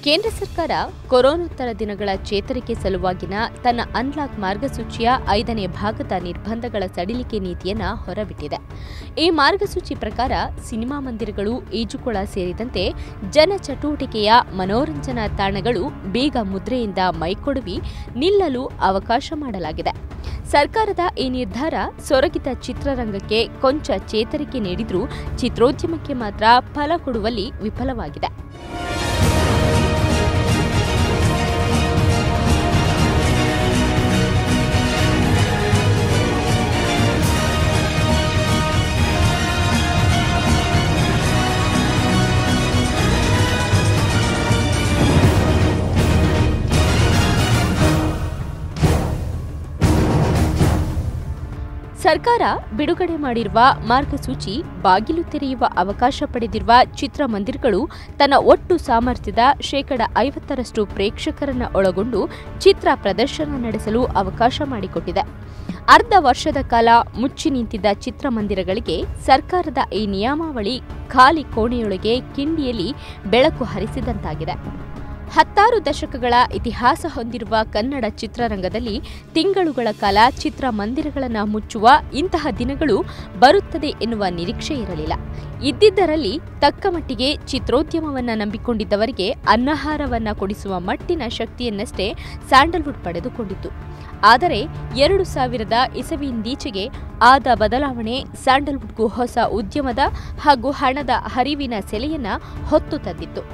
ಕೇಂದ್ರ ಸರ್ಕಾರ ಕೊರೋನೋತ್ತರ ದಿನಗಳ ಚೇತರಿಕೆ ಸಲುವಾಗಿನ ತನ್ನ ಅನ್ಲಾಕ್ ಮಾರ್ಗಸೂಚಿಯ ಐದನೇ ಭಾಗದ ನಿರ್ಬಂಧಗಳ ಸಡಿಲಿಕೆ ನೀತಿಯನ್ನ ಹೊರಬಿಟ್ಟಿದೆ ಈ ಮಾರ್ಗಸೂಚಿ ಪ್ರಕಾರ ಸಿನಿಮಾ ಮಂದಿರಗಳು ಈಜುಕೊಳ ಸೇರಿದಂತೆ ಜನ ಚಟುವಟಿಕೆಯ ಮನೋರಂಜನಾ ತಾಣಗಳು ಬೇಗ ಮುದ್ರೆಯಿಂದ ಮೈಕೊಡವಿ ನಿಲ್ಲಲು ಅವಕಾಶ ಮಾಡಲಾಗಿದೆ ಸರ್ಕಾರದ ಈ ನಿರ್ಧಾರ ಸೊರಗಿದ ಚಿತ್ರರಂಗಕ್ಕೆ ಕೊಂಚ ಚೇತರಿಕೆ ನೀಡಿದ್ರೂ ಚಿತ್ರೋದ್ಯಮಕ್ಕೆ ಮಾತ್ರ ಫಲ ಕೊಡುವಲ್ಲಿ ವಿಫಲವಾಗಿದೆ ಸರ್ಕಾರ ಬಿಡುಗಡೆ ಮಾಡಿರುವ ಮಾರ್ಗಸೂಚಿ ಬಾಗಿಲು ತೆರೆಯುವ ಅವಕಾಶ ಪಡೆದಿರುವ ಚಿತ್ರಮಂದಿರಗಳು ತನ್ನ ಒಟ್ಟು ಸಾಮರ್ಥ್ಯದ ಶೇಕಡ ಐವತ್ತರಷ್ಟು ಪ್ರೇಕ್ಷಕರನ್ನ ಒಳಗೊಂಡು ಚಿತ್ರ ಪ್ರದರ್ಶನ ನಡೆಸಲು ಅವಕಾಶ ಮಾಡಿಕೊಟ್ಟಿದೆ ಅರ್ಧ ವರ್ಷದ ಕಾಲ ಮುಚ್ಚಿ ನಿಂತಿದ್ದ ಚಿತ್ರಮಂದಿರಗಳಿಗೆ ಸರ್ಕಾರದ ಈ ನಿಯಮಾವಳಿ ಖಾಲಿ ಕೋಣೆಯೊಳಗೆ ಕಿಂಡಿಯಲ್ಲಿ ಬೆಳಕು ಹರಿಸಿದಂತಾಗಿದೆ ಹತ್ತಾರು ದಶಕಗಳ ಇತಿಹಾಸ ಹೊಂದಿರುವ ಕನ್ನಡ ಚಿತ್ರರಂಗದಲ್ಲಿ ತಿಂಗಳುಗಳ ಕಾಲ ಚಿತ್ರಮಂದಿರಗಳನ್ನು ಮುಚ್ಚುವ ಇಂತಹ ದಿನಗಳು ಬರುತ್ತದೆ ಎನ್ನುವ ನಿರೀಕ್ಷೆ ಇರಲಿಲ್ಲ ಇದ್ದಿದ್ದರಲ್ಲಿ ತಕ್ಕ ಮಟ್ಟಿಗೆ ಚಿತ್ರೋದ್ಯಮವನ್ನ ನಂಬಿಕೊಂಡಿದ್ದವರಿಗೆ ಅನ್ನಹಾರವನ್ನ ಕೊಡಿಸುವ ಮಟ್ಟಿನ ಶಕ್ತಿಯನ್ನಷ್ಟೇ ಸ್ಯಾಂಡಲ್ವುಡ್ ಪಡೆದುಕೊಂಡಿತ್ತು ಆದರೆ ಎರಡು ಸಾವಿರದ ಇಸವಿಯಿಂದೀಚೆಗೆ ಆದ ಬದಲಾವಣೆ ಸ್ಯಾಂಡಲ್ವುಡ್ಗೂ ಹೊಸ ಉದ್ಯಮದ ಹಾಗೂ ಹಣದ ಹರಿವಿನ ಸೆಲೆಯನ್ನ ಹೊತ್ತು ತಂದಿತ್ತು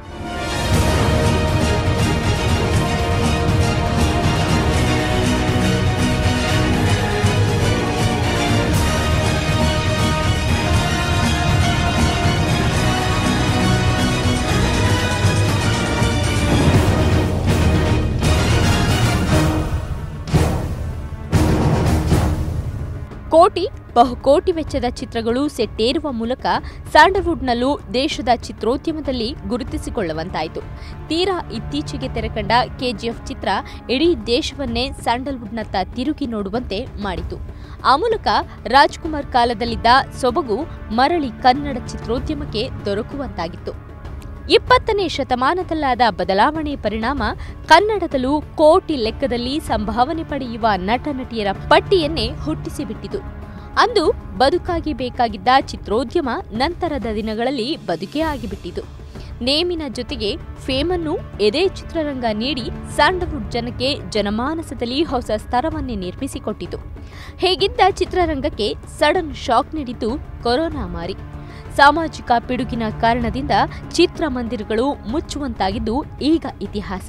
ಕೋಟಿ ಬಹುಕೋಟಿ ವೆಚ್ಚದ ಚಿತ್ರಗಳು ಸೆಟ್ಟೇರುವ ಮೂಲಕ ಸ್ಯಾಂಡಲ್ವುಡ್ನಲ್ಲೂ ದೇಶದ ಚಿತ್ರೋದ್ಯಮದಲ್ಲಿ ಗುರುತಿಸಿಕೊಳ್ಳುವಂತಾಯಿತು ತೀರಾ ಇತ್ತೀಚೆಗೆ ತೆರೆಕಂಡ ಕೆಜಿಎಫ್ ಚಿತ್ರ ಇಡೀ ದೇಶವನ್ನೇ ಸ್ಯಾಂಡಲ್ವುಡ್ನತ್ತ ತಿರುಗಿ ನೋಡುವಂತೆ ಮಾಡಿತು ಆ ಮೂಲಕ ರಾಜ್ಕುಮಾರ್ ಕಾಲದಲ್ಲಿದ್ದ ಸೊಬಗು ಮರಳಿ ಕನ್ನಡ ಚಿತ್ರೋದ್ಯಮಕ್ಕೆ ದೊರಕುವಂತಾಗಿತ್ತು ಇಪ್ಪತ್ತನೇ ಶತಮಾನದಲ್ಲಾದ ಬದಲಾವಣೆ ಪರಿಣಾಮ ಕನ್ನಡದಲ್ಲೂ ಕೋಟಿ ಲೆಕ್ಕದಲ್ಲಿ ಸಂಭಾವನೆ ಪಡೆಯುವ ನಟ ನಟಿಯರ ಪಟ್ಟಿಯನ್ನೇ ಹುಟ್ಟಿಸಿಬಿಟ್ಟಿತು ಅಂದು ಬದುಕಾಗಿ ಬೇಕಾಗಿದ್ದ ಚಿತ್ರೋದ್ಯಮ ನಂತರದ ದಿನಗಳಲ್ಲಿ ಬದುಕೇ ಆಗಿಬಿಟ್ಟಿತು ನೇಮಿನ ಜೊತೆಗೆ ಫೇಮನ್ನು ಎದೆ ಚಿತ್ರರಂಗ ನೀಡಿ ಸ್ಯಾಂಡಲ್ವುಡ್ ಜನಕ್ಕೆ ಜನಮಾನಸದಲ್ಲಿ ಹೊಸ ಸ್ತರವನ್ನೇ ನಿರ್ಮಿಸಿಕೊಟ್ಟಿತು ಹೇಗಿದ್ದ ಚಿತ್ರರಂಗಕ್ಕೆ ಸಡನ್ ಶಾಕ್ ನೀಡಿತು ಕೊರೋನಾ ಮಾರಿ ಸಾಮಾಜಿಕ ಪಿಡುಗಿನ ಕಾರಣದಿಂದ ಚಿತ್ರಮಂದಿರಗಳು ಮುಚ್ಚುವಂತಾಗಿದ್ದು ಈಗ ಇತಿಹಾಸ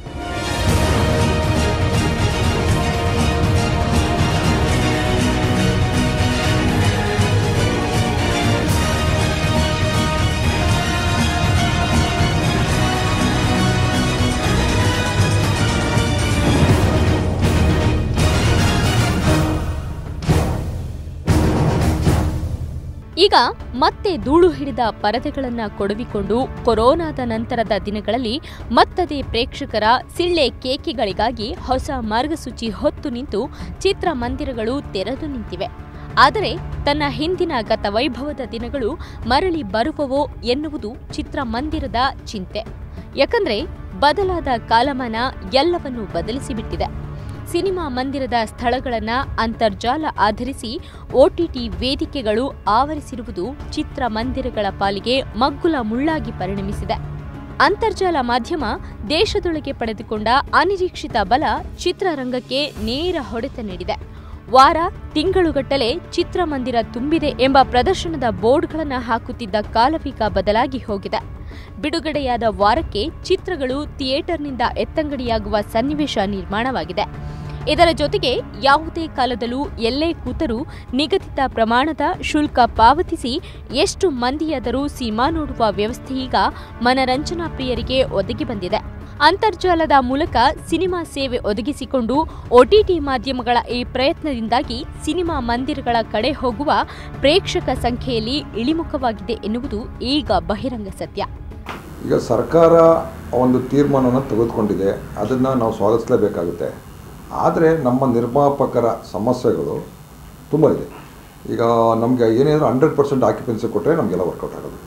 ಈಗ ಮತ್ತೆ ಧೂಳು ಹಿಡಿದ ಪರದೆಗಳನ್ನ ಕೊಡವಿಕೊಂಡು ಕೊರೋನಾದ ನಂತರದ ದಿನಗಳಲ್ಲಿ ಮತ್ತದೇ ಪ್ರೇಕ್ಷಕರ ಸಿಳ್ಳೆ ಕೇಕಿಗಳಿಗಾಗಿ ಹೊಸ ಮಾರ್ಗಸೂಚಿ ಹೊತ್ತು ನಿಂತು ಚಿತ್ರಮಂದಿರಗಳು ತೆರೆದು ನಿಂತಿವೆ ಆದರೆ ತನ್ನ ಹಿಂದಿನ ಗತವೈಭವದ ದಿನಗಳು ಮರಳಿ ಬರುವವೋ ಎನ್ನುವುದು ಚಿತ್ರಮಂದಿರದ ಚಿಂತೆ ಯಾಕಂದ್ರೆ ಬದಲಾದ ಕಾಲಮಾನ ಎಲ್ಲವನ್ನೂ ಬದಲಿಸಿಬಿಟ್ಟಿದೆ ಸಿನಿಮಾ ಮಂದಿರದ ಸ್ಥಳಗಳನ್ನ ಅಂತರ್ಜಾಲ ಆಧರಿಸಿ ಒಟಿಟಿ ವೇದಿಕೆಗಳು ಆವರಿಸಿರುವುದು ಚಿತ್ರಮಂದಿರಗಳ ಪಾಲಿಗೆ ಮಗ್ಗುಲ ಮುಳ್ಳಾಗಿ ಪರಿಣಮಿಸಿದೆ ಅಂತರ್ಜಾಲ ಮಾಧ್ಯಮ ದೇಶದೊಳಗೆ ಪಡೆದುಕೊಂಡ ಅನಿರೀಕ್ಷಿತ ಬಲ ಚಿತ್ರರಂಗಕ್ಕೆ ನೇರ ಹೊಡೆತ ನೀಡಿದೆ ವಾರ ತಿಂಗಳುಗಟ್ಟಲೆ ಚಿತ್ರಮಂದಿರ ತುಂಬಿದೆ ಎಂಬ ಪ್ರದರ್ಶನದ ಬೋರ್ಡ್ಗಳನ್ನು ಹಾಕುತ್ತಿದ್ದ ಕಾಲವೀಗ ಬದಲಾಗಿ ಹೋಗಿದೆ ಬಿಡುಗಡೆಯಾದ ವಾರಕ್ಕೆ ಚಿತ್ರಗಳು ಥಿಯೇಟರ್ನಿಂದ ಎತ್ತಂಗಡಿಯಾಗುವ ಸನ್ನಿವೇಶ ನಿರ್ಮಾಣವಾಗಿದೆ ಇದರ ಜೊತೆಗೆ ಯಾವುದೇ ಕಾಲದಲ್ಲೂ ಎಲ್ಲೇ ಕೂತರೂ ನಿಗದಿತ ಪ್ರಮಾಣದ ಶುಲ್ಕ ಪಾವತಿಸಿ ಎಷ್ಟು ಮಂದಿಯಾದರೂ ಸಿನಿಮಾ ನೋಡುವ ವ್ಯವಸ್ಥೆ ಈಗ ಮನರಂಜನಾ ಪ್ರಿಯರಿಗೆ ಒದಗಿ ಬಂದಿದೆ ಅಂತರ್ಜಾಲದ ಮೂಲಕ ಸಿನಿಮಾ ಸೇವೆ ಒದಗಿಸಿಕೊಂಡು ಒಟಿಟಿ ಮಾಧ್ಯಮಗಳ ಈ ಪ್ರಯತ್ನದಿಂದಾಗಿ ಸಿನಿಮಾ ಮಂದಿರಗಳ ಕಡೆ ಹೋಗುವ ಪ್ರೇಕ್ಷಕ ಸಂಖ್ಯೆಯಲ್ಲಿ ಇಳಿಮುಖವಾಗಿದೆ ಎನ್ನುವುದು ಈಗ ಬಹಿರಂಗ ಸತ್ಯ ಈಗ ಸರ್ಕಾರ ಒಂದು ತೀರ್ಮಾನವನ್ನು ತೆಗೆದುಕೊಂಡಿದೆ ಅದನ್ನು ನಾವು ಸ್ವಾಗತಿಸಲೇಬೇಕಾಗುತ್ತೆ ಆದರೆ ನಮ್ಮ ನಿರ್ಮಾಪಕರ ಸಮಸ್ಯೆಗಳು ತುಂಬ ಇದೆ ಈಗ ನಮಗೆ ಏನೇನಾದರೂ ಹಂಡ್ರೆಡ್ ಪರ್ಸೆಂಟ್ ಆಕ್ಯುಪೆನ್ಸಿ ಕೊಟ್ಟರೆ ನಮಗೆಲ್ಲ ವರ್ಕೌಟ್ ಆಗೋದು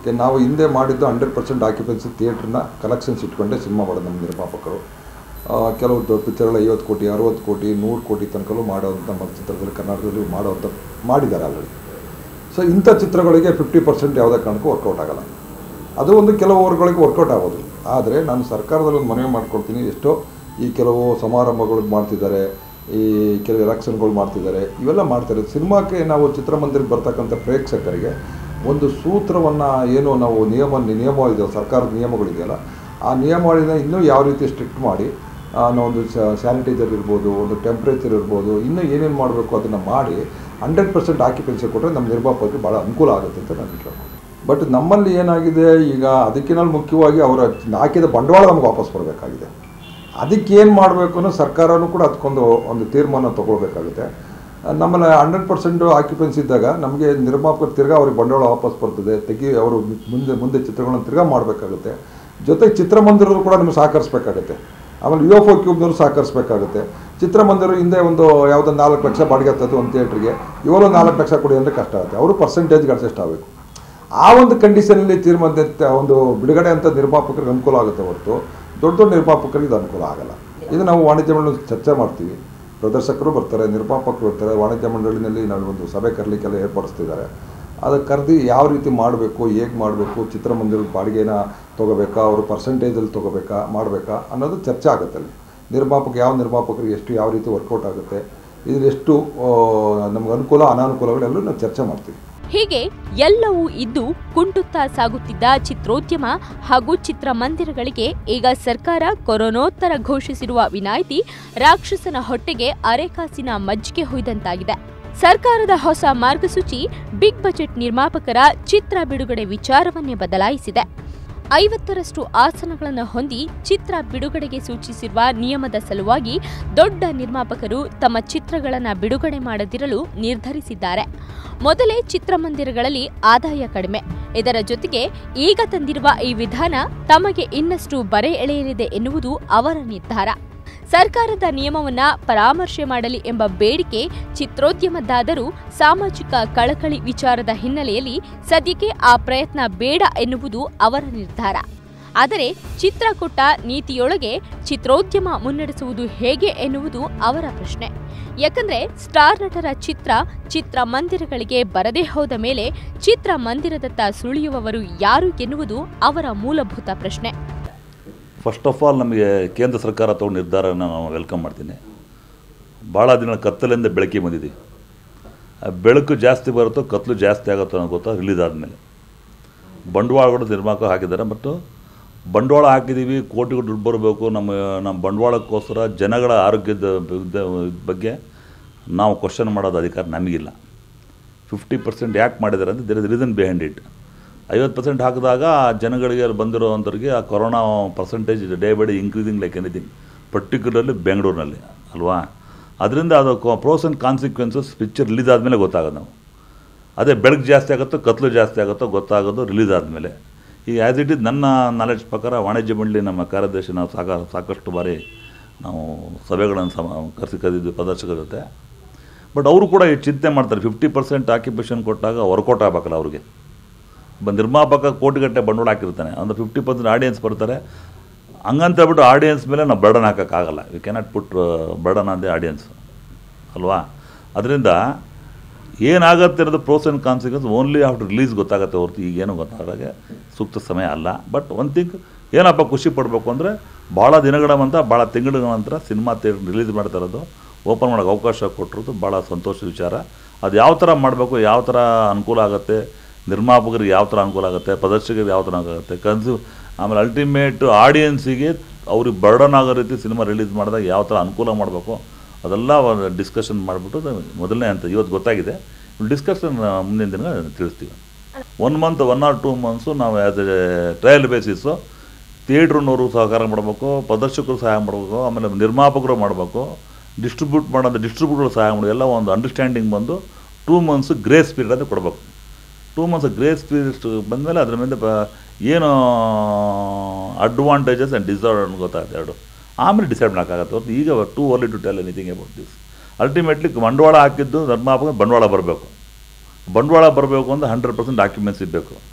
ಕೆ- ನಾವು ಹಿಂದೆ ಮಾಡಿದ್ದು ಹಂಡ್ರೆಡ್ ಪರ್ಸೆಂಟ್ ಆಕ್ಯುಪೆನ್ಸಿ ಥಿಯೇಟ್ರನ್ನ ಕಲೆಕ್ಷನ್ಸ್ ಇಟ್ಕೊಂಡೆ ಸಿನಿಮಾ ಮಾಡೋದು ನಮ್ಮ ನಿರ್ಮಾಪಕರು ಆ, ಕೆಲವು ದೊಡ್ಡ ಪಿಕ್ಚರ್ಗಳು ಐವತ್ತು ಕೋಟಿ ಅರುವತ್ತು ಕೋಟಿ ನೂರು ಕೋಟಿ ತನಕಲೂ ಮಾಡೋವಂಥ ನಮ್ಮ ಚಿತ್ರದಲ್ಲಿ ಕರ್ನಾಟಕದಲ್ಲಿ ಮಾಡೋವಂಥ ಮಾಡಿದ್ದಾರೆ ಆಲ್ರೆಡಿ ಸೊ ಇಂಥ ಚಿತ್ರಗಳಿಗೆ ಫಿಫ್ಟಿ ಪರ್ಸೆಂಟ್ ಯಾವುದೇ ಕಾರಣಕ್ಕೂ ವರ್ಕೌಟ್ ಆಗಲ್ಲ ಅದು ಒಂದು ಕೆಲವು ಊರುಗಳಿಗೆ ವರ್ಕೌಟ್ ಆಗೋದು ಆದರೆ ನಾನು ಸರ್ಕಾರದಲ್ಲಿ ಒಂದು ಮನವಿ ಮಾಡ್ಕೊಳ್ತೀನಿ ಎಷ್ಟೋ ಈ ಕೆಲವು ಸಮಾರಂಭಗಳು ಮಾಡ್ತಿದ್ದಾರೆ ಈ ಕೆಲವು ಎಲೆಕ್ಷನ್ಗಳು ಮಾಡ್ತಿದ್ದಾರೆ ಇವೆಲ್ಲ ಮಾಡ್ತಾರೆ ಸಿನಿಮಾಕ್ಕೆ ನಾವು ಚಿತ್ರಮಂದಿರಕ್ಕೆ ಬರ್ತಕ್ಕಂಥ ಪ್ರೇಕ್ಷಕರಿಗೆ ಒಂದು ಸೂತ್ರವನ್ನು ಏನು ನಾವು ನಿಯಮ ನಿಯಮ ಇದೆ ಸರ್ಕಾರದ ನಿಯಮಗಳಿದೆಯಲ್ಲ ಆ ನಿಯಮಗಳನ್ನ ಇನ್ನೂ ಯಾವ ರೀತಿ ಸ್ಟ್ರಿಕ್ಟ್ ಮಾಡಿ ಆ, ನಾವು ಒಂದು ಸ್ಯಾನಿಟೈಸರ್ ಇರ್ಬೋದು ಒಂದು ಟೆಂಪ್ರೇಚರ್ ಇರ್ಬೋದು ಇನ್ನೂ ಏನೇನು ಮಾಡಬೇಕು ಅದನ್ನು ಮಾಡಿ ಹಂಡ್ರೆಡ್ ಪರ್ಸೆಂಟ್ ಆಕ್ಯುಪೆನ್ಸಿ ಕೊಟ್ಟರೆ ನಮ್ಮ ನಿರ್ಮಾಪಕರಿಗೆ ಭಾಳ ಅನುಕೂಲ ಆಗುತ್ತೆ ಅಂತ ನಾನು ಕೇಳ್ಕೊಂಡು ಬಟ್ ನಮ್ಮಲ್ಲಿ ಏನಾಗಿದೆ ಈಗ ಅದಕ್ಕಿಂತ ಮುಖ್ಯವಾಗಿ ಅವರ ಹಾಕಿದ ಬಂಡವಾಳ ನಮ್ಗೆ ವಾಪಸ್ ಬರಬೇಕಾಗಿದೆ ಅದಕ್ಕೆ ಏನು ಮಾಡಬೇಕು ಅನ್ನೋ ಸರ್ಕಾರನೂ ಕೂಡ ಅದಕ್ಕೊಂದು ಒಂದು ತೀರ್ಮಾನ ತಗೊಳ್ಬೇಕಾಗುತ್ತೆ ನಮ್ಮಲ್ಲಿ ಹಂಡ್ರೆಡ್ ಪರ್ಸೆಂಟ್ ಆಕ್ಯುಪೆನ್ಸಿ ಇದ್ದಾಗ ನಮಗೆ ನಿರ್ಮಾಪಕರು ತಿರ್ಗಾ ಅವ್ರಿಗೆ ಬಂಡವಾಳ ವಾಪಸ್ ಬರ್ತದೆ ತೆಗಿ ಅವರು ಮುಂದೆ ಮುಂದೆ ಚಿತ್ರಗಳನ್ನ ತಿರ್ಗಾ ಮಾಡಬೇಕಾಗುತ್ತೆ ಜೊತೆಗೆ ಚಿತ್ರಮಂದಿರರು ಕೂಡ ನಮಗೆ ಸಹಕರಿಸಬೇಕಾಗುತ್ತೆ ಆಮೇಲೆ ಯು ಎಫ್ ಒ ಕ್ಯೂಬ್ನವರು ಸಹಕರಿಸಬೇಕಾಗುತ್ತೆ ಚಿತ್ರಮಂದಿರ ಹಿಂದೆ ಒಂದು ಯಾವುದೋ ನಾಲ್ಕು ಲಕ್ಷ ಬಾಡಿಗೆ ಆಗ್ತದೆ ಒಂದು ಥಿಯೇಟ್ರಿಗೆ ಇವರು ನಾಲ್ಕು ಲಕ್ಷ ಕೊಡಿ ಅಂದರೆ ಕಷ್ಟ ಆಗುತ್ತೆ ಅವರು ಪರ್ಸೆಂಟೇಜ್ಗೆ ಅಡ್ಜಸ್ಟ್ ಆಗಬೇಕು ಆ ಒಂದು ಕಂಡೀಷನಲ್ಲಿ ತೀರ್ಮಾನ ಒಂದು ಬಿಡುಗಡೆ ಅಂತ ನಿರ್ಮಾಪಕರಿಗೆ ಅನುಕೂಲ ಆಗುತ್ತೆ ಹೊರತು ದೊಡ್ಡ ದೊಡ್ಡ ನಿರ್ಮಾಪಕರಿಗೆ ಇದು ಅನುಕೂಲ ಆಗಲ್ಲ ಇದು ನಾವು ವಾಣಿಜ್ಯ ಮಂಡಳಿ ಚರ್ಚೆ ಮಾಡ್ತೀವಿ ಪ್ರದರ್ಶಕರು ಬರ್ತಾರೆ ನಿರ್ಮಾಪಕರು ಬರ್ತಾರೆ ವಾಣಿಜ್ಯ ಮಂಡಳಿನಲ್ಲಿ ನಾವು ಒಂದು ಸಭೆ ಕರಲಿಕ್ಕೆಲ್ಲ ಏರ್ಪಡಿಸ್ತಿದ್ದಾರೆ ಅದಕ್ಕೆ ಕರೆದು ಯಾವ ರೀತಿ ಮಾಡಬೇಕು ಹೇಗೆ ಮಾಡಬೇಕು ಚಿತ್ರಮಂದಿರದ ಬಾಡಿಗೆನ ತೊಗೋಬೇಕಾ ಅವರು ಪರ್ಸೆಂಟೇಜಲ್ಲಿ ತೊಗೋಬೇಕಾ ಮಾಡಬೇಕಾ ಅನ್ನೋದು ಚರ್ಚೆ ಆಗುತ್ತೆ ಅಲ್ಲಿ ನಿರ್ಮಾಪಕ ಯಾವ ನಿರ್ಮಾಪಕರಿಗೆ ಎಷ್ಟು ಯಾವ ರೀತಿ ವರ್ಕೌಟ್ ಆಗುತ್ತೆ ಇದೆಷ್ಟು ನಮ್ಗೆ ಅನುಕೂಲ ಅನಾನುಕೂಲಗಳೆಲ್ಲೂ ನಾವು ಚರ್ಚೆ ಮಾಡ್ತೀವಿ ಹೀಗೆ ಎಲ್ಲವೂ ಇದ್ದು ಕುಂಟುತ್ತಾ ಸಾಗುತ್ತಿದ್ದ ಚಿತ್ರೋದ್ಯಮ ಹಾಗೂ ಚಿತ್ರಮಂದಿರಗಳಿಗೆ ಈಗ ಸರ್ಕಾರ ಕೊರೋನೋತ್ತರ ಘೋಷಿಸಿರುವ ವಿನಾಯಿತಿ ರಾಕ್ಷಸನ ಹೊಟ್ಟೆಗೆ ಅರೆಕಾಸಿನ ಮಜ್ಜಿಗೆ ಹೊಯ್ದಂತಾಗಿದೆ ಸರ್ಕಾರದ ಹೊಸ ಮಾರ್ಗಸೂಚಿ ಬಿಗ್ ಬಜೆಟ್ ನಿರ್ಮಾಪಕರ ಚಿತ್ರ ಬಿಡುಗಡೆ ವಿಚಾರವನ್ನೇ ಬದಲಾಯಿಸಿದೆ ಐವತ್ತರಷ್ಟು ಆಸನಗಳನ್ನು ಹೊಂದಿ ಚಿತ್ರ ಬಿಡುಗಡೆಗೆ ಸೂಚಿಸಿರುವ ನಿಯಮದ ಸಲುವಾಗಿ ದೊಡ್ಡ ನಿರ್ಮಾಪಕರು ತಮ್ಮ ಚಿತ್ರಗಳನ್ನು ಬಿಡುಗಡೆ ಮಾಡದಿರಲು ನಿರ್ಧರಿಸಿದ್ದಾರೆ ಮೊದಲೇ ಚಿತ್ರಮಂದಿರಗಳಲ್ಲಿ ಆದಾಯ ಕಡಿಮೆ ಇದರ ಜೊತೆಗೆ ಈಗ ತಂದಿರುವ ಈ ವಿಧಾನ ತಮಗೆ ಇನ್ನಷ್ಟು ಬರೆ ಎಳೆಯಲಿದೆ ಎನ್ನುವುದು ಅವರ ನಿರ್ಧಾರ ಸರ್ಕಾರದ ನಿಯಮವನ್ನ ಪರಾಮರ್ಶೆ ಮಾಡಲಿ ಎಂಬ ಬೇಡಿಕೆ ಚಿತ್ರೋದ್ಯಮದ್ದಾದರೂ ಸಾಮಾಜಿಕ ಕಳಕಳಿ ವಿಚಾರದ ಹಿನ್ನೆಲೆಯಲ್ಲಿ ಸದ್ಯಕ್ಕೆ ಆ ಪ್ರಯತ್ನ ಬೇಡ ಎನ್ನುವುದು ಅವರ ನಿರ್ಧಾರ ಆದರೆ ಚಿತ್ರಕೂಟ ನೀತಿಯೊಳಗೆ ಚಿತ್ರೋದ್ಯಮ ಮುನ್ನಡೆಸುವುದು ಹೇಗೆ ಎನ್ನುವುದು ಅವರ ಪ್ರಶ್ನೆ ಯಾಕಂದ್ರೆ ಸ್ಟಾರ್ ನಟರ ಚಿತ್ರ ಚಿತ್ರಮಂದಿರಗಳಿಗೆ ಬರದೇ ಹೋದ ಮೇಲೆ ಚಿತ್ರಮಂದಿರದತ್ತ ಸುಳಿಯುವವರು ಯಾರು ಎನ್ನುವುದು ಅವರ ಮೂಲಭೂತ ಪ್ರಶ್ನೆ ಫಸ್ಟ್ ಆಫ್ ಆಲ್ ನಮಗೆ ಕೇಂದ್ರ ಸರ್ಕಾರ ತಗೊಂಡ ನಿರ್ಧಾರನ ನಾನು ವೆಲ್ಕಮ್ ಮಾಡ್ತೀನಿ ಭಾಳ ದಿನ ಕತ್ತಲಿಂದ ಬೆಳಕಿಗೆ ಬಂದಿದ್ದೀವಿ ಆ ಬೆಳಕು ಜಾಸ್ತಿ ಬರುತ್ತೋ ಕತ್ಲು ಜಾಸ್ತಿ ಆಗುತ್ತೋ ಅನ್ನೋ ಗೊತ್ತಾ ರಿಲೀಸ್ ಆದಮೇಲೆ ಬಂಡವಾಳಗಳು ನಿರ್ಮಾಪಕ ಹಾಕಿದ್ದಾರೆ ಮತ್ತು ಬಂಡವಾಳ ಹಾಕಿದ್ದೀವಿ ಕೋಟಿಗೂ ದುಡ್ಡು ಬರಬೇಕು ನಮ್ಮ ನಮ್ಮ ಬಂಡವಾಳಕ್ಕೋಸ್ಕರ ಜನಗಳ ಆರೋಗ್ಯದ ಬಗ್ಗೆ- ಬಗ್ಗೆ ನಾವು ಕ್ವಶನ್ ಮಾಡೋದು ಅಧಿಕಾರ ನಮಗಿಲ್ಲ ಫಿಫ್ಟಿ ಪರ್ಸೆಂಟ್ ಯಾಕೆ ಮಾಡಿದ್ದಾರೆ ಅಂತ there is reason behind it ಐವತ್ತು ಪರ್ಸೆಂಟ್ ಹಾಕಿದಾಗ ಆ ಜನಗಳಿಗೆ ಅಲ್ಲಿ ಬಂದಿರೋವಂಥವ್ರಿಗೆ ಆ corona percentage day by day increasing like anything particularly ಬೆಂಗಳೂರಿನಲ್ಲಿ ಅಲ್ವಾ ಅದರಿಂದ ಅದು pros and consequences picture release ಆದಮೇಲೆ ಗೊತ್ತಾಗೋದು ನಾವು ಅದೇ ಬೆಳಕು ಜಾಸ್ತಿ ಆಗುತ್ತೋ ಕತ್ಲು ಜಾಸ್ತಿ ಆಗುತ್ತೋ ಗೊತ್ತಾಗೋದು ರಿಲೀಸ್ ಆದಮೇಲೆ ಈಗ ಆ್ಯಸ್ ಇಟ್ ಇಸ್ ನನ್ನ ನಾಲೆಡ್ಜ್ ಪ್ರಕಾರ ವಾಣಿಜ್ಯ ಮಂಡಳಿ ನಮ್ಮ ಕಾರ್ಯದರ್ಶಿ ನಾವು ಸಾಕ ಸಾಕಷ್ಟು ಬಾರಿ ನಾವು ಸಭೆಗಳನ್ನು ಸಮ ಕರೆಸಿ ಕರೆದಿದ್ವಿ ಪ್ರದರ್ಶಕರ ಜೊತೆ ಬಟ್ ಅವರು ಕೂಡ ಈ ಚಿಂತೆ ಮಾಡ್ತಾರೆ ಫಿಫ್ಟಿ ಪರ್ಸೆಂಟ್ ಆಕ್ಯುಪೇಷನ್ ಕೊಟ್ಟಾಗ ವರ್ಕೌಟ್ ಆಗಬೇಕಲ್ಲ ಅವ್ರಿಗೆ ಒಬ್ಬ ನಿರ್ಮಾಪಕ ಕೋಟಿಗಟ್ಟೆ ಬಂಡವಾಳ ಹಾಕಿರ್ತಾನೆ ಅಂದ್ರೆ ಫಿಫ್ಟಿ ಪರ್ಸೆಂಟ್ ಆಡಿಯನ್ಸ್ ಬರ್ತಾರೆ ಹಂಗಂತ ಹೇಳ್ಬಿಟ್ಟು ಆಡಿಯನ್ಸ್ ಮೇಲೆ ನಾವು ಬರ್ಡನ್ ಹಾಕೋಕ್ಕಾಗಲ್ಲ we cannot put burden on the audience ಅಲ್ವಾ ಅದರಿಂದ ಏನಾಗುತ್ತೆ ಅನ್ನೋದು pros and consequence only after release ಗೊತ್ತಾಗುತ್ತೆ ಹೊರತು ಈಗೇನು ಗೊತ್ತಾಗದಾಗೆ ಸೂಕ್ತ ಸಮಯ ಅಲ್ಲ ಬಟ್ ಒನ್ ಥಿಂಗ್ ಏನಪ್ಪ ಖುಷಿ ಪಡಬೇಕು ಅಂದರೆ ಭಾಳ ದಿನಗಳ ನಂತರ ಭಾಳ ತಿಂಗಳ ನಂತರ ಸಿನಿಮಾ ರಿಲೀಸ್ ಮಾಡ್ತಾ ಇರೋದು ಓಪನ್ ಮಾಡೋಕ್ಕೆ ಅವಕಾಶ ಕೊಟ್ಟಿರೋದು ಭಾಳ ಸಂತೋಷದ ವಿಚಾರ ಅದು ಯಾವ ಥರ ಮಾಡಬೇಕು ಯಾವ ಥರ ಅನುಕೂಲ ಆಗುತ್ತೆ ನಿರ್ಮಾಪಕರಿಗೆ ಯಾವ ಥರ ಅನುಕೂಲ ಆಗುತ್ತೆ ಪ್ರದರ್ಶಕರಿಗೆ ಯಾವ ಥರ ಆಗುತ್ತೆ ಕನ್ಸು ಆಮೇಲೆ ಅಲ್ಟಿಮೇಟ್ ಆಡಿಯನ್ಸಿಗೆ ಅವ್ರಿಗೆ ಬರ್ಡನ್ ಆಗೋ ರೀತಿ ಸಿನಿಮಾ ರಿಲೀಸ್ ಮಾಡಿದಾಗ ಯಾವ ಥರ ಅನುಕೂಲ ಮಾಡಬೇಕು ಅದೆಲ್ಲ ಒಂದು ಡಿಸ್ಕಷನ್ ಮಾಡಿಬಿಟ್ಟು ಮೊದಲನೇ ಅಂತ ಇವತ್ತು ಗೊತ್ತಾಗಿದೆ ಡಿಸ್ಕಷನ್ ಮುಂದಿನ ದಿನ ತಿಳಿಸ್ತೀವಿ one month one or two months ನಾವು ಆ್ಯಸ್ ಎ ಟ್ರಯಲ್ ಬೇಸಿಸು ಥಿಯೇಟ್ರ್ನವರು ಸಹಕಾರ ಮಾಡಬೇಕು ಪ್ರದರ್ಶಕರು ಸಹಾಯ ಮಾಡಬೇಕು ಆಮೇಲೆ ನಿರ್ಮಾಪಕರು ಮಾಡಬೇಕು ಡಿಸ್ಟ್ರಿಬ್ಯೂಟ್ ಮಾಡೋದು ಡಿಸ್ಟ್ರಿಬ್ಯೂಟರ್ ಸಹಾಯ ಮಾಡಬೇಕು ಎಲ್ಲ ಒಂದು ಅಂಡರ್ಸ್ಟ್ಯಾಂಡಿಂಗ್ ಬಂದು ಟೂ ಮಂತ್ಸ್ ಗ್ರೇಸ್ ಪೀರಿಯಡ್ ಅಂತ ಕೊಡಬೇಕು ಟೂ ಮಂತ್ಸ್ ಗ್ರೇಸ್ ಪೀರಿಯಡ್ ಬಂದಮೇಲೆ ಅದ್ರ ಮೇಲೆ ಬ ಏನು ಅಡ್ವಾಂಟೇಜಸ್ ಆ್ಯಂಡ್ ಡಿಸಅಡ್ವಾಂಟೇಜ್ ಗೊತ್ತಾಗುತ್ತೆ ಎರಡು ಆಮೇಲೆ ಡಿಸೈಡ್ ಮಾಡೋಕ್ಕಾಗತ್ತೆ ಹೊರತು ಈಗ too early to tell anything about this ultimately ಬಂಡವಾಳ ಹಾಕಿದ್ದು ನಿರ್ಮಾಪಕ ಬಂಡವಾಳ ಬರಬೇಕು ಬಂಡವಾಳ ಬರಬೇಕು ಅಂದರೆ ಹಂಡ್ರೆಡ್ ಪರ್ಸೆಂಟ್ ಡಾಕ್ಯುಮೆಂಟ್ಸ್ ಇರಬೇಕು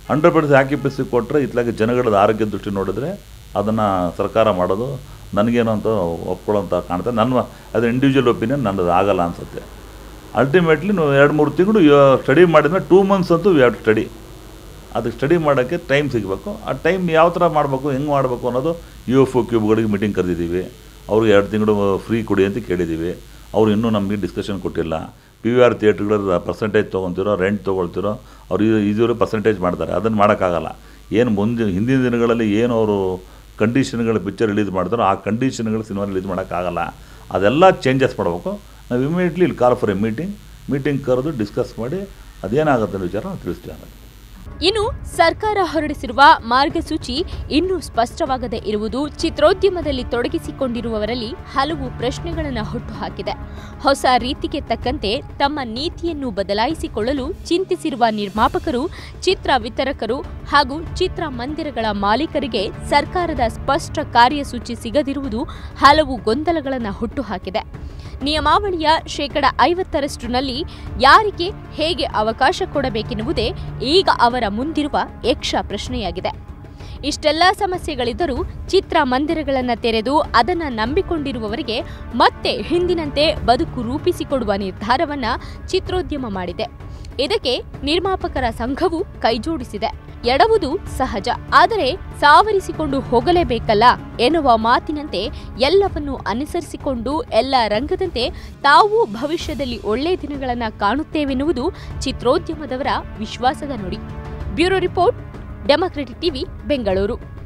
ಹಂಡ್ರೆಡ್ ಪರ್ಸೆಂಟ್ ಆಕ್ಯುಪೆನ್ಸಿ ಕೊಟ್ಟರೆ ಇತ್ಲಾಗೆ ಜನಗಳ ಆರೋಗ್ಯ ದೃಷ್ಟಿ ನೋಡಿದ್ರೆ ಅದನ್ನು ಸರ್ಕಾರ ಮಾಡೋದು ನನಗೇನು ಅಂತ ಒಪ್ಕೊಳ್ಳೋಂಥ ಕಾಣ್ತದೆ ನನ್ನ ಅದು ಇಂಡಿವಿಜುವಲ್ ಒಪಿನಿಯನ್ ನನ್ನದು ಆಗಲ್ಲ ಅನಿಸುತ್ತೆ ಅಲ್ಟಿಮೇಟ್ಲಿ ನೀವು ಎರಡು ಮೂರು ತಿಂಗಳು ಸ್ಟಡಿ ಮಾಡಿದ್ರೆ ಟೂ ಮಂತ್ಸ್ ಅಂತೂ ಯು ಹ್ಯಾವ್ ಟು ಸ್ಟಡಿ ಅದಕ್ಕೆ ಸ್ಟಡಿ ಮಾಡೋಕ್ಕೆ ಟೈಮ್ ಸಿಗಬೇಕು ಆ ಟೈಮ್ ಯಾವ ಥರ ಮಾಡಬೇಕು ಹೆಂಗೆ ಮಾಡಬೇಕು ಅನ್ನೋದು ಯು ಎಫ್ ಒ ಕ್ಯೂಬ್ಗಳಿಗೆ ಮೀಟಿಂಗ್ ಕರೆದಿದ್ದೀವಿ ಅವ್ರಿಗೆ ಎರಡು ತಿಂಗಳು ಫ್ರೀ ಕೊಡಿ ಅಂತ ಕೇಳಿದ್ದೀವಿ ಅವ್ರು ಇನ್ನೂ ನಮಗೆ ಡಿಸ್ಕಷನ್ ಕೊಟ್ಟಿಲ್ಲ ಪಿ ವಿ ಆರ್ ಥಿಯೇಟ್ರ್ಗಳ ಪರ್ಸೆಂಟೇಜ್ ತೊಗೊತಿರೋ ರೆಂಟ್ ತೊಗೊಳ್ತಿರೋ ಅವ್ರು ಇದು ಇದುವರೆ ಪರ್ಸೆಂಟೇಜ್ ಮಾಡ್ತಾರೆ ಅದನ್ನು ಮಾಡೋಕ್ಕಾಗಲ್ಲ ಏನು ಮುಂದೆ ಹಿಂದಿನ ದಿನಗಳಲ್ಲಿ ಏನು ಅವರು ಕಂಡೀಷನ್ಗಳ ಪಿಕ್ಚರ್ ರಿಲೀಸ್ ಮಾಡ್ತಾರೋ ಆ ಕಂಡೀಷನ್ಗಳು ಸಿನಿಮಾ ರಿಲೀಸ್ ಮಾಡೋಕ್ಕಾಗಲ್ಲ ಅದೆಲ್ಲ ಚೇಂಜಸ್ ಮಾಡಬೇಕು ನಾವು ಇಮಿಡಿಯೇಟ್ಲಿ ಇಲ್ಲಿ call for a meeting meeting ಕರೆದು ಡಿಸ್ಕಸ್ ಮಾಡಿ ಅದೇನಾಗುತ್ತೆ ಅನ್ನೋ ವಿಚಾರ ನಾವು ತಿಳಿಸ್ತೀವಿ ಆಮೇಲೆ ಇನ್ನು ಸರ್ಕಾರ ಹೊರಡಿಸಿರುವ ಮಾರ್ಗಸೂಚಿ ಇನ್ನೂ ಸ್ಪಷ್ಟವಾಗದೇ ಇರುವುದು ಚಿತ್ರೋದ್ಯಮದಲ್ಲಿ ತೊಡಗಿಸಿಕೊಂಡಿರುವವರಲ್ಲಿ ಹಲವು ಪ್ರಶ್ನೆಗಳನ್ನು ಹುಟ್ಟುಹಾಕಿದೆ ಹೊಸ ರೀತಿಗೆ ತಕ್ಕಂತೆ ತಮ್ಮ ನೀತಿಯನ್ನು ಬದಲಾಯಿಸಿಕೊಳ್ಳಲು ಚಿಂತಿಸಿರುವ ನಿರ್ಮಾಪಕರು ಚಿತ್ರ ವಿತರಕರು ಹಾಗೂ ಚಿತ್ರಮಂದಿರಗಳ ಮಾಲೀಕರಿಗೆ ಸರ್ಕಾರದ ಸ್ಪಷ್ಟ ಕಾರ್ಯಸೂಚಿ ಸಿಗದಿರುವುದು ಹಲವು ಗೊಂದಲಗಳನ್ನು ಹುಟ್ಟುಹಾಕಿದೆ ನಿಯಮಾವಳಿಯ ಶೇಕಡ ಐವತ್ತರಷ್ಟುನಲ್ಲಿ ಯಾರಿಗೆ ಹೇಗೆ ಅವಕಾಶ ಕೊಡಬೇಕೆನ್ನುವುದೇ ಈಗ ಅವರ ಮುಂದಿರುವ ಯಕ್ಷ ಪ್ರಶ್ನೆಯಾಗಿದೆ ಇಷ್ಟೆಲ್ಲ ಸಮಸ್ಯೆಗಳಿದ್ದರೂ ಚಿತ್ರಮಂದಿರಗಳನ್ನು ತೆರೆದು ಅದನ್ನು ನಂಬಿಕೊಂಡಿರುವವರಿಗೆ ಮತ್ತೆ ಹಿಂದಿನಂತೆ ಬದುಕು ರೂಪಿಸಿಕೊಡುವ ನಿರ್ಧಾರವನ್ನ ಚಿತ್ರೋದ್ಯಮ ಮಾಡಿದೆ ಇದಕ್ಕೆ ನಿರ್ಮಾಪಕರ ಸಂಘವು ಕೈಜೋಡಿಸಿದೆ ಎಡವುದು ಸಹಜ ಆದರೆ ಸಾವರಿಸಿಕೊಂಡು ಹೋಗಲೇಬೇಕಲ್ಲ ಎನ್ನುವ ಮಾತಿನಂತೆ ಎಲ್ಲವನ್ನು ಅನುಸರಿಸಿಕೊಂಡು ಎಲ್ಲ ರಂಗದಂತೆ ತಾವು ಭವಿಷ್ಯದಲ್ಲಿ ಒಳ್ಳೆಯ ದಿನಗಳನ್ನು ಕಾಣುತ್ತೇವೆನ್ನುವುದು ಚಿತ್ರೋದ್ಯಮದವರ ವಿಶ್ವಾಸದ ನುಡಿ bureau report democratic TV Bengaluru